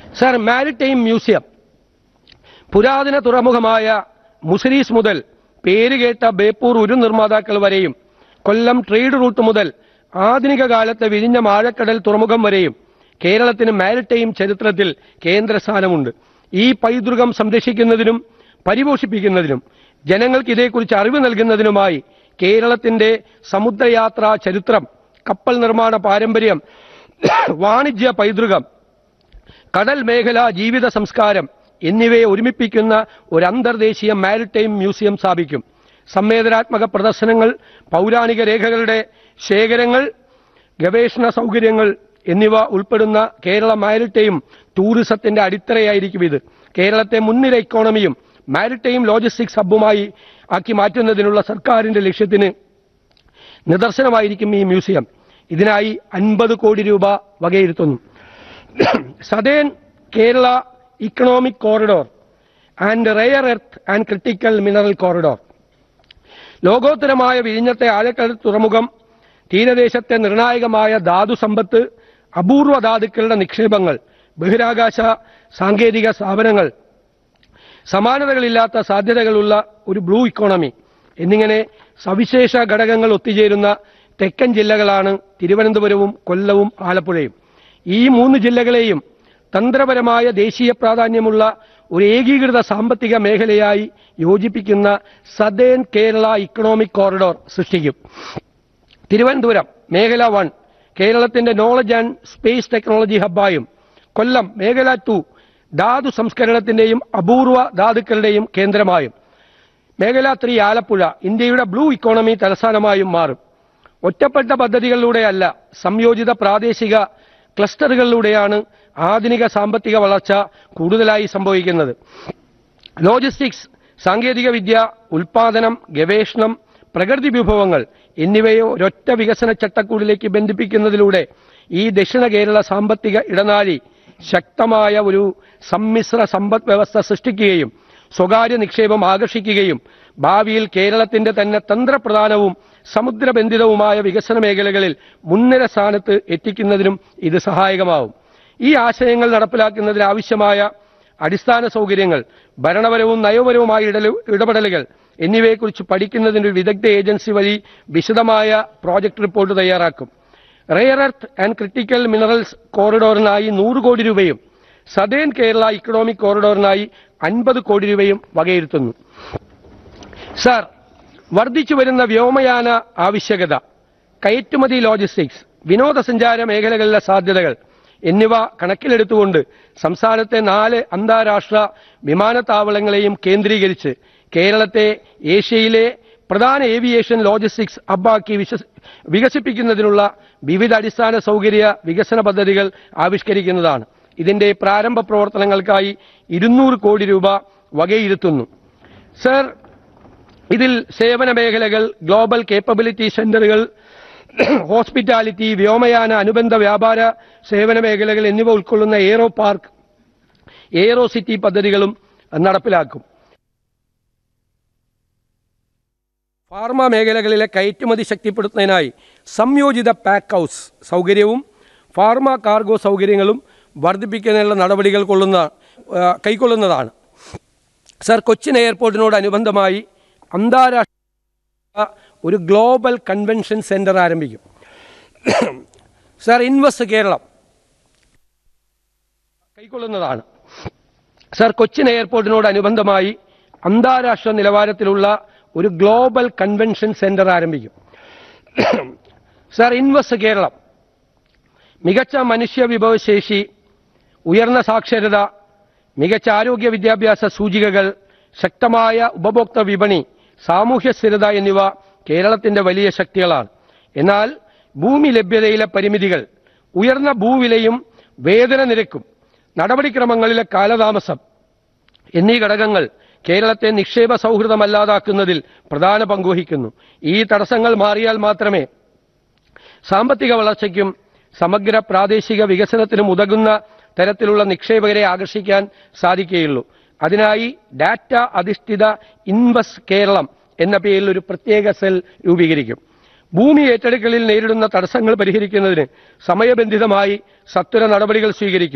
sir maritime museum പുരാതന തുറമുഖമായ മുസരീസ് മുതൽ പേരുകേട്ട ബേപ്പൂർ ഉരു നിർമ്മാതാക്കൾ വരെയും കൊല്ലം ട്രേഡ് റൂട്ട് മുതൽ ആധുനിക കാലത്തെ വിഴിഞ്ഞ ആഴക്കടൽ തുറമുഖം വരെയും കേരളത്തിന് മാരിടൈം ചരിത്രത്തിൽ കേന്ദ്ര സ്ഥാനമുണ്ട് ഈ പൈതൃകം സംരക്ഷിക്കുന്നതിനും പരിപോഷിപ്പിക്കുന്നതിനും ജനങ്ങൾക്ക് ഇതേക്കുറിച്ച് അറിവ് നൽകുന്നതിനുമായി കേരളത്തിന്റെ സമുദ്രയാത്രാ ചരിത്രം കപ്പൽ നിർമ്മാണ പാരമ്പര്യം വാണിജ്യ പൈതൃകം കടൽ മേഖല ജീവിത സംസ്കാരം എന്നിവയെ ഒരുമിപ്പിക്കുന്ന ഒരു അന്തർദേശീയ മാരിടൈം മ്യൂസിയം സ്ഥാപിക്കും സംവേദനാത്മക പ്രദർശനങ്ങൾ പൗരാണിക രേഖകളുടെ ശേഖരങ്ങൾ ഗവേഷണ സൗകര്യങ്ങൾ എന്നിവ ഉൾപ്പെടുന്ന കേരള മാരിടൈം ടൂറിസത്തിന്റെ അടിത്തറയായിരിക്കും ഇത് കേരളത്തെ മുൻനിര ഇക്കോണമിയും മാരിടൈം ലോജിസ്റ്റിക്സ് ഹബ്ബുമായി ആക്കി മാറ്റുന്നതിനുള്ള സർക്കാരിന്റെ ലക്ഷ്യത്തിന് നിദർശനമായിരിക്കും ഈ മ്യൂസിയം ഇതിനായി അൻപത് കോടി രൂപ വകയിരുത്തുന്നു southern Kerala economic corridor and rare earth and critical mineral corridor ലോകോത്തരമായ വിഴിഞ്ഞത്തെ ആഴക്കടൽ തുറമുഖം തീരദേശത്തെ നിർണായകമായ ധാതു സമ്പത്ത് അപൂർവ ധാതുക്കളുടെ നിക്ഷേപങ്ങൾ ബഹിരാകാശ സാങ്കേതിക സ്ഥാപനങ്ങൾ സമാനതകളില്ലാത്ത സാധ്യതകളുള്ള ഒരു ബ്ലൂ ഇക്കോണമി എന്നിങ്ങനെ സവിശേഷ ഘടകങ്ങൾ ഒത്തുചേരുന്ന തെക്കൻ ജില്ലകളാണ് തിരുവനന്തപുരവും കൊല്ലവും ആലപ്പുഴയും ഈ മൂന്ന് ജില്ലകളെയും തന്ത്രപരമായ ദേശീയ പ്രാധാന്യമുള്ള ഒരു ഏകീകൃത സാമ്പത്തിക മേഖലയായി യോജിപ്പിക്കുന്ന സദേൺ കേരള ഇക്കണോമിക് കോറിഡോർ സൃഷ്ടിക്കും തിരുവനന്തപുരം മേഖല വൺ കേരളത്തിന്റെ നോളജ് ആൻഡ് സ്പേസ് ടെക്നോളജി ഹബ്ബായും കൊല്ലം മേഖല ടു ധാതു സംസ്കരണത്തിന്റെയും അപൂർവ ധാതുക്കളുടെയും കേന്ദ്രമായും മേഖല ത്രീ ആലപ്പുഴ ഇന്ത്യയുടെ ബ്ലൂ ഇക്കോണമി തലസ്ഥാനമായും മാറും ഒറ്റപ്പെട്ട പദ്ധതികളിലൂടെയല്ല സംയോജിത പ്രാദേശിക ക്ലസ്റ്ററുകളിലൂടെയാണ് ആധുനിക സാമ്പത്തിക വളർച്ച കൂടുതലായി സംഭവിക്കുന്നത് ലോജിസ്റ്റിക്സ് സാങ്കേതിക വിദ്യ ഉൽപാദനം ഗവേഷണം പ്രകൃതി വിഭവങ്ങൾ എന്നിവയെ ഒരൊറ്റ വികസന ചട്ടക്കൂടിലേക്ക് ബന്ധിപ്പിക്കുന്നതിലൂടെ ഈ ദക്ഷിണ കേരള സാമ്പത്തിക ഇടനാഴി ശക്തമായ ഒരു സമ്മിശ്ര സമ്പദ് വ്യവസ്ഥ സൃഷ്ടിക്കുകയും സ്വകാര്യ നിക്ഷേപം ആകർഷിക്കുകയും ഭാവിയിൽ കേരളത്തിന്റെ തന്നെ തന്ത്രപ്രധാനവും സമുദ്രബന്ധിതവുമായ വികസന മേഖലകളിൽ മുൻനിര സ്ഥാനത്ത് എത്തിക്കുന്നതിനും ഇത് സഹായകമാവും ഈ ആശയങ്ങൾ നടപ്പിലാക്കുന്നതിന് ആവശ്യമായ അടിസ്ഥാന സൗകര്യങ്ങൾ ഭരണപരവും നയപരവുമായ ഇടലു- ഇടപെടലുകൾ എന്നിവയെക്കുറിച്ച് പഠിക്കുന്നതിന് ഒരു വിദഗ്ധ ഏജൻസി വഴി വിശദമായ പ്രോജക്ട് റിപ്പോർട്ട് തയ്യാറാക്കും rare earth and critical minerals കോറിഡോറിനായി നൂറ് കോടി രൂപയും സദേൺ കേരള ഇക്കണോമിക് കോറിഡോറിനായി അൻപത് കോടി രൂപയും വകയിരുത്തുന്നു സാർ വർദ്ധിച്ചു വരുന്ന വ്യോമയാന ആവശ്യകത കയറ്റുമതി ലോജിസ്റ്റിക്സ് വിനോദസഞ്ചാര മേഖലകളിലെ സാധ്യതകൾ എന്നിവ കണക്കിലെടുത്തുകൊണ്ട് സംസ്ഥാനത്തെ നാല് അന്താരാഷ്ട്ര വിമാനത്താവളങ്ങളെയും കേന്ദ്രീകരിച്ച് കേരളത്തെ ഏഷ്യയിലെ പ്രധാന ഏവിയേഷൻ ലോജിസ്റ്റിക്സ് ഹബ്ബാക്കി വിശ്വസ് വികസിപ്പിക്കുന്നതിനുള്ള വിവിധ അടിസ്ഥാന സൗകര്യ വികസന പദ്ധതികൾ ആവിഷ്കരിക്കുന്നതാണ് ഇതിന്റെ പ്രാരംഭ പ്രവർത്തനങ്ങൾക്കായി ഇരുന്നൂറ് കോടി രൂപ വകയിരുത്തുന്നു സർ ഇതിൽ സേവന മേഖലകൾ ഗ്ലോബൽ കേപ്പബിലിറ്റി സെന്ററുകൾ ഹോസ്പിറ്റാലിറ്റി വ്യോമയാന അനുബന്ധ വ്യാപാര സേവന മേഖലകൾ എന്നിവ ഉൾക്കൊള്ളുന്ന എയ്റോ പാർക്ക് എയ്റോ സിറ്റി പദ്ധതികളും നടപ്പിലാക്കും ഫാർമ മേഖലകളിലെ കയറ്റുമതി ശക്തിപ്പെടുത്തുന്നതിനായി സംയോജിത പാക്ക് ഹൗസ് സൗകര്യവും ഫാർമ കാർഗോ സൗകര്യങ്ങളും വർദ്ധിപ്പിക്കുന്നതിനുള്ള നടപടികൾ കൊള്ളുന്ന ആ, കൈക്കൊള്ളുന്നതാണ് സർ കൊച്ചിൻ എയർപോർട്ടിനോടനുബന്ധമായി അന്താരാഷ്ട്ര ഒരു ഗ്ലോബൽ കൺവെൻഷൻ സെന്റർ ആരംഭിക്കും സർ ഇൻവെസ്റ്റ് കേരളം കൈക്കൊള്ളുന്നതാണ് സർ കൊച്ചിൻ എയർപോർട്ടിനോടനുബന്ധമായി അന്താരാഷ്ട്ര നിലവാരത്തിലുള്ള ഒരു ഗ്ലോബൽ കൺവെൻഷൻ സെന്റർ ആരംഭിക്കും സർ ഇൻവെസ്റ്റ് കേരളം മികച്ച മനുഷ്യ വിഭവശേഷി ഉയർന്ന സാക്ഷരത മികച്ച ആരോഗ്യ വിദ്യാഭ്യാസ സൂചികകൾ ശക്തമായ ഉപഭോക്തൃ വിപണി സാമൂഹ്യ സ്ഥിരത എന്നിവ കേരളത്തിന്റെ വലിയ ശക്തികളാണ് എന്നാൽ ഭൂമി ലഭ്യതയിലെ പരിമിതികൾ ഉയർന്ന ഭൂവിലയും വേതന നിരക്കും നടപടിക്രമങ്ങളിലെ കാലതാമസം എന്നീ ഘടകങ്ങൾ കേരളത്തെ നിക്ഷേപ സൗഹൃദമല്ലാതാക്കുന്നതിൽ പ്രധാന പങ്കുവഹിക്കുന്നു ഈ തടസ്സങ്ങൾ മാറിയാൽ മാത്രമേ സാമ്പത്തിക വളർച്ചയ്ക്കും സമഗ്ര പ്രാദേശിക വികസനത്തിനും ഉതകുന്ന തരത്തിലുള്ള നിക്ഷേപകരെ ആകർഷിക്കാൻ സാധിക്കുകയുള്ളൂ അതിനായി ഡാറ്റ അധിഷ്ഠിത ഇൻവെസ്റ്റ് കേരളം എന്ന പേരിൽ ഒരു പ്രത്യേക സെൽ രൂപീകരിക്കും ഭൂമി ഏറ്റെടുക്കലിൽ നേരിടുന്ന തടസ്സങ്ങൾ പരിഹരിക്കുന്നതിന് സമയബന്ധിതമായി സത്വര നടപടികൾ സ്വീകരിക്കും